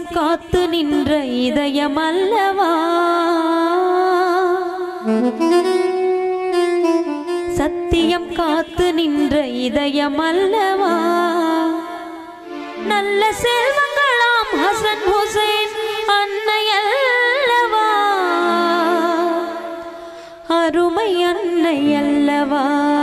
காத்து நின்ற இதயம் அல்லவா சத்தியம் காத்து நின்ற இதயம் அல்லவா நல்ல செல்வங்களாம் ஹசன் ஹுசைன் அன்னையல்லவா அருமை அன்னையல்லவா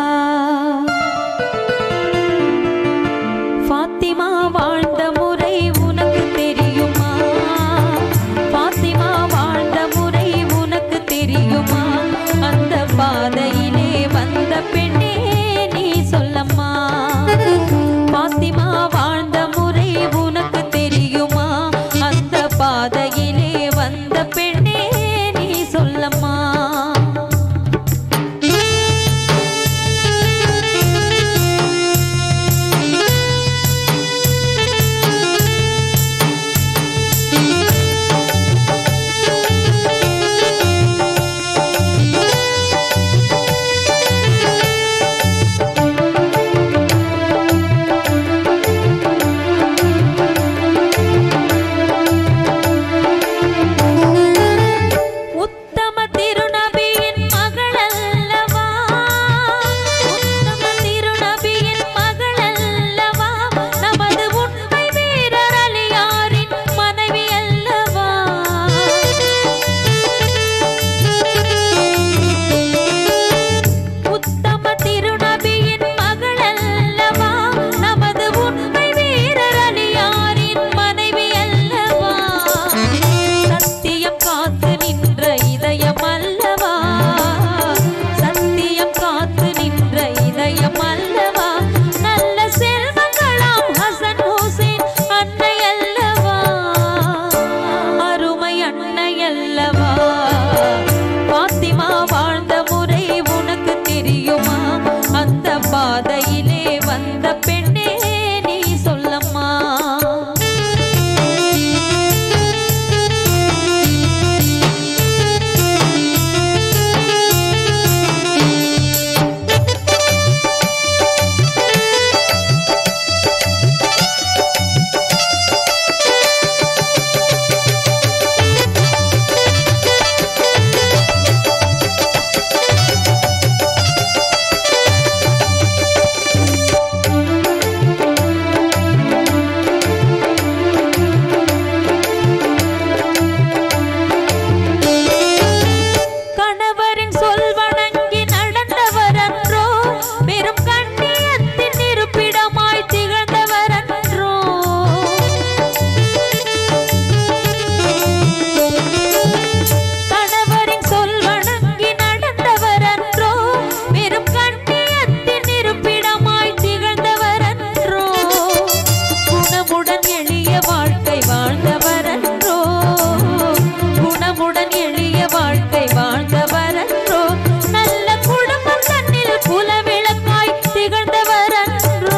ஃபாத்திமா வாழ்ந்த முறை உனக்கு தெரியுமா ஃபாத்திமா வாழ்ந்த முறை உனக்கு தெரியுமா அந்த பாதையிலே வந்த பெண்ணே நீ சொல்லம்மா ஃபாத்திமா வாழ்ந்த முறை உனக்கு தெரியுமா அந்த பாதையிலே வந்த பெண்ணே நீ சொல்லம்மா உத்தம திருநபியின் மகள் அல்லவா உத்தம திருநபியின் மகள் அல்லவா நமது உண்மை வீரர் அலியாரின் மனைவி அல்லவா உத்தம திருநபியின் மகள் அல்லவா நமது உண்மை வீரர் அலியாரின் மனைவி அல்லவா சத்தியம் காத்து நின்ற இதயம் அல்லவா சத்தியம் காத்து நின்ற இதயம் அல்லவா நல்ல செல்வங்களாம் ஹசன் ஹுசைன் அன்னை அல்லவா அருமை அன்னை அல்லவா பாத்திமா வாழ்ந்த முறை உனக்கு தெரியுமா அந்த பாதையிலே வந்த பெண்ணே நீ சொல்லம்மா கணவரின் சொல் வணங்கி நடந்தவர் அன்றோ பெரும் கண்ணியத்தின் இருப்பிடமாய் திகழ்ந்தவர் அன்றோ கணவரின் சொல் வணங்கி நடந்தவர் அன்றோ பெரும் கண்ணியத்தின் இருப்பிடமாய் திகழ்ந்தவர் அன்றோ குணமுடன் எளிய வாழ்க்கை வாழ்ந்தவர் அன்றோ குணமுடன் எளிய வாழ்க்கை வாழ்ந்தவர் அன்றோ நல்ல குடும்பம் தன்னில் குலவிளக்காய் திகழ்ந்தவர் அன்றோ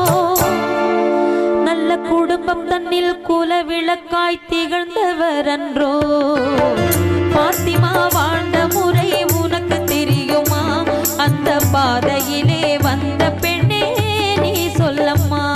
நல்ல குடும்பம் தன்னில் குலவிளக்காய் திகழ்ந்தவர் அன்றோ பாத்திமா வாழ்ந்த முறை உனக்கு தெரியுமா அந்த பாதையிலே வந்த பெண்ணே நீ சொல்லம்மா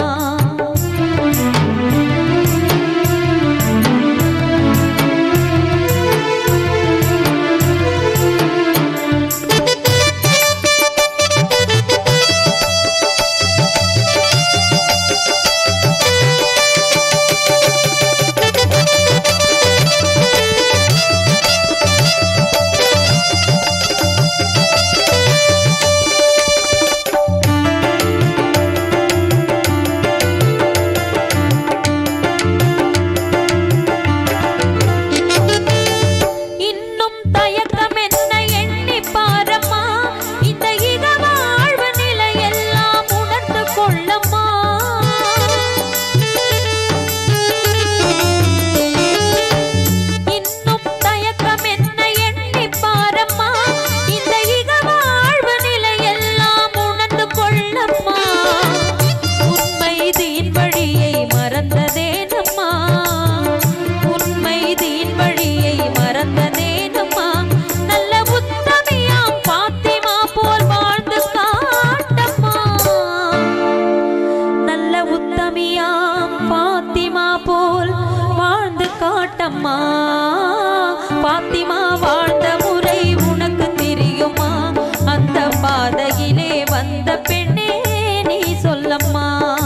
சொல்லம்மா பாத்திமா வாழ்ந்த முறை உனக்கு தெரியுமா அந்த பாதையிலே வந்த பெண்ணே நீ சொல்லம்மா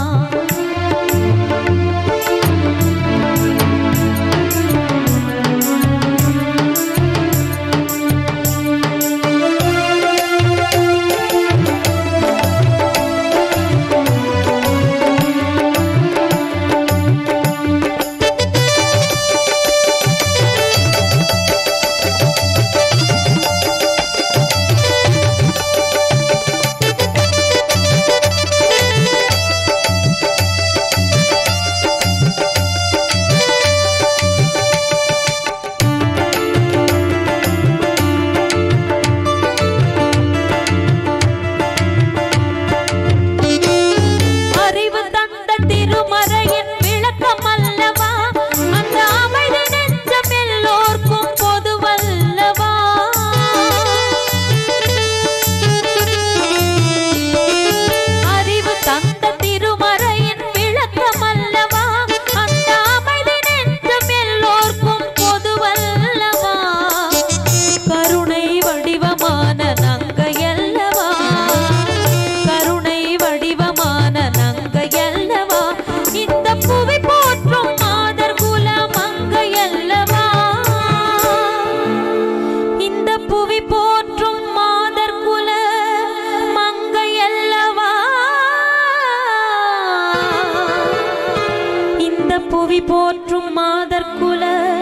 அறிவு தந்த திருமறையின் விளக்கம் அல்லவா அந்த அமைதி நெஞ்சம் எல்லோர்க்கும் பொதுவல்லவா அறிவு தந்த திருமறையின் விளக்கம் அல்லவா அந்த அமைதி நெஞ்சம் எல்லோர்க்கும் பொதுவல்லவா கருணை வடிவமான நங்கையல்லவா கருணை வடிவமான நங்கையல்லவா இந்த புவி போற்றும் மாதர் குல மங்கையல்லவா இந்த புவி போற்றும் மாதர் குல மங்கையல்லவா இந்த புவி போற்றும் மாதர் குல